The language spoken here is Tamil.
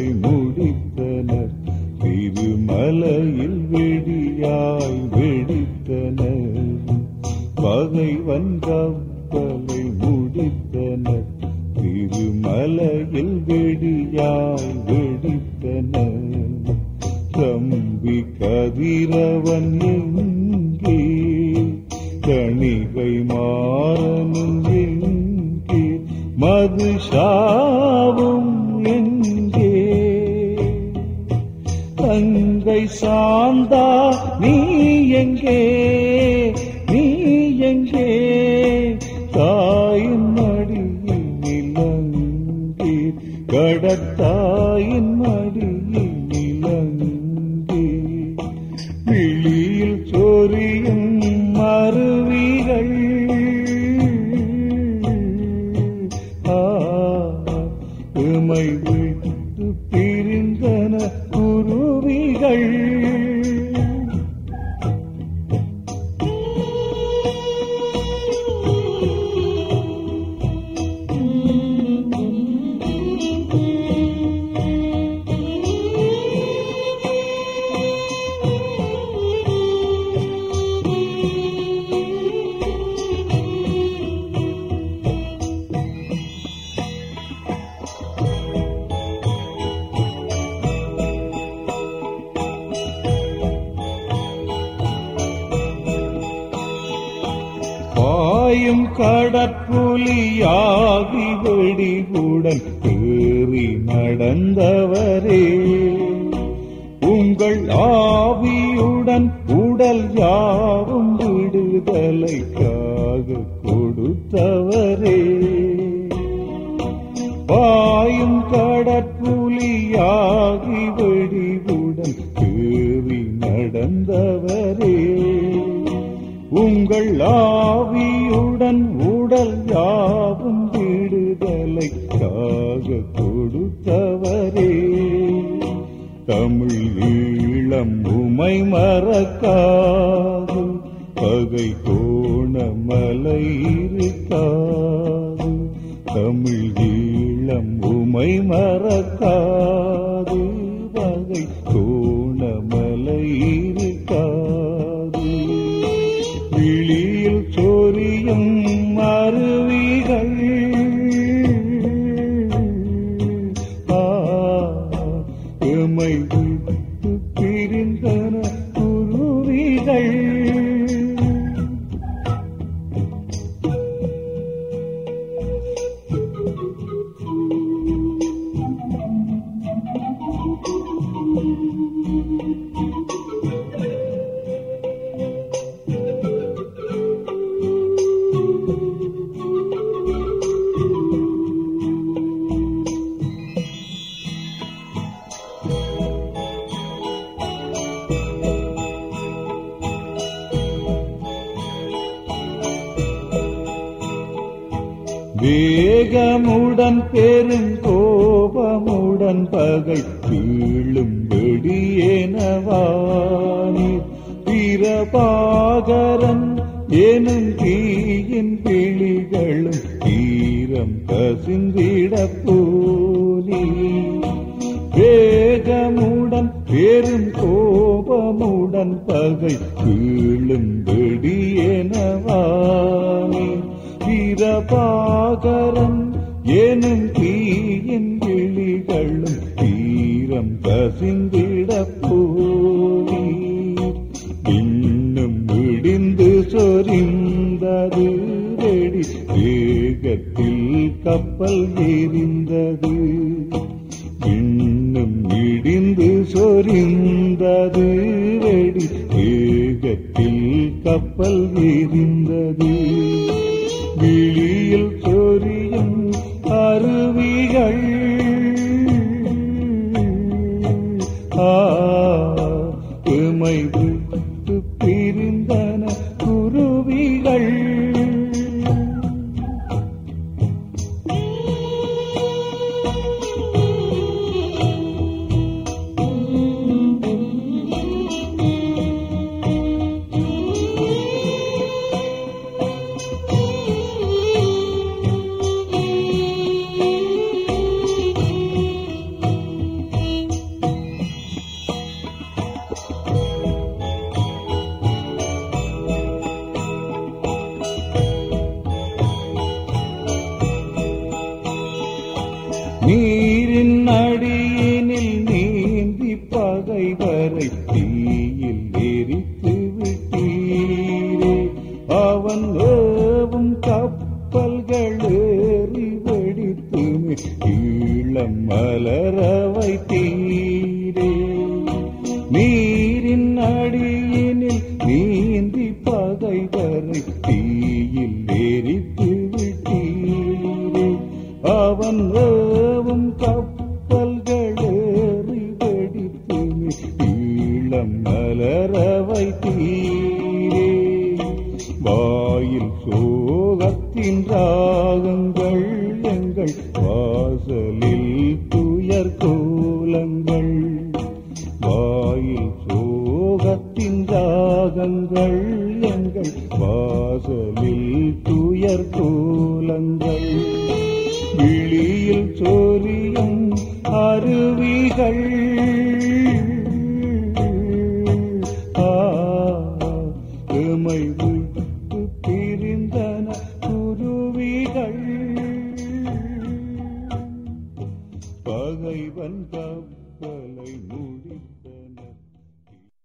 கப்பலை முடித்தனர் திருமலையில் வெடியாய் வெடித்தனர் பகைவன் கப்பலை முடித்தனர் திருமலையில் வெடியாய் வெடித்தனர் தம்பி கதிரவன் எங்கே கணிகை மாறனும் எங்கே மதுஷாவும் எங்கே தங்கை சாந்தா நீ எங்கே நீ எங்கே தாயின் மடியில் நிலங்கே கடத்தாயின் மடியில் நிலங்கே விழியில் சொரியும் மருவிகள் ஆ, உமை விட்டு பிரிந்தன குருவிகள் பாயும் கடற்புலியாகி வெடிகுடன் ஏறி நடந்தவரே உங்கள் ஆவியுடன் உடல் யாவும் விடுதலைக்காக கொடுத்தவரே பாயும் கடற்புலியாகி வெடிகுடன் ஏறி நடந்தவரே உங்கள் ஆவியுடன் உடல் யாவும் விடுதலைக்காக கொடுத்தவரே தமிழ் ஈழம் உமை மறக்காது பகை கோணமலை இருக்காது தமிழ் ஈழம் உமை மறக்காது பகை கோணமலை இருக்காது விழியில் சொரியும் அருவிகள் ஆ, எமை விட்டு பிரிந்தன குருவிகள் வேகமுடன் பெரும் கோபமுடன் பகை கீழும் வெடியேனவானி பிரபாகரன் எனும் தீயின் பிழிகளும் தீரம் கசிந்திட போலி வேகமுடன் பெரும் கோபமுடன் பகை கீழும் வெடியேனவானி பிரபாகரன் எனும் தீயின் விழிகளும் தீரம் கசிந்திட போலி இன்னும் விடிந்து சொரிந்தது வெடி வேகத்தில் கப்பல் எரிந்தது இன்னும் இடிந்து சொரிந்தது வெடி வேகத்தில் கப்பல் எரிந்தது விழியில் சொரியும் அருவிகள் ஆ எமை விட்டு பிரிந்தன குருவிகள் வைத்தீரே நீரின் அடியினில் நீந்தி பகைவரை தீயில் எரித்து விட்டீரே அவன் ஏவும் கப்பல்கள் ஏறி வெடித்து ஈழம் மலர வைத்தீரே வாயில் சோகத்தின் ராகங்கள் எங்கள் வாசலில் துயர் கோலங்கள் வாயில் சோகத்தின் ராகங்கள் எங்கள் வாசலில் துயர் கோலங்கள் விழியில் சோரியும் அருவிகள் ஆ, எமை விட்டு பிரிந்தன குருவிகள் பகைவன் கப்பலை முடித்து